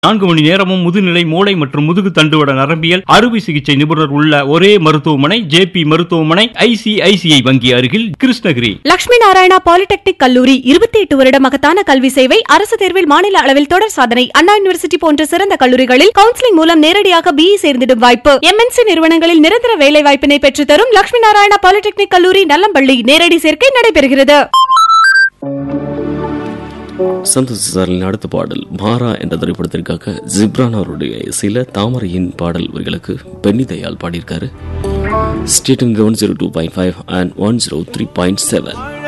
நான்கு மணி நேரமும் முதுநிலை மூளை மற்றும் முதுகு தண்டுவட நரம்பியல் அறுவை சிகிச்சை நிபுணர் உள்ள ஒரே மருத்துவமனை ஜே பி மருத்துவமனை ஐசிஐசிஐ வங்கி அருகில் கிருஷ்ணகிரி லட்சுமி நாராயணா பாலிடெக்னிக் கல்லூரி இருபத்தி எட்டு வருட மகத்தான கல்வி சேவை அரசு தேர்வில் மாநில அளவில் தொடர் சாதனை அண்ணா யூனிவர்சிட்டி போன்ற சிறந்த கல்லூரிகளில் கவுன்சிலிங் மூலம் நேரடியாக பிஇ சேர்ந்திடும் வாய்ப்பு எம்என்சி நிறுவனங்களில் நிரந்தர வேலை வாய்ப்பினை பெற்றுத்தரும் லட்சுமி நாராயணா பாலிடெக்னிக் கல்லூரி நல்லம்பள்ளி நேரடி சேர்க்கை நடைபெறுகிறது சந்தோஷ் சாரின் அடுத்த பாடல் மாறா என்ற திரைப்படத்திற்காக ஜிப்ரான் அவருடைய சில தாமரையின் பாடல் வரிகளுக்கு பென்னி தயாள் பாடியிருக்காரு station one zero two point five and one zero three point seven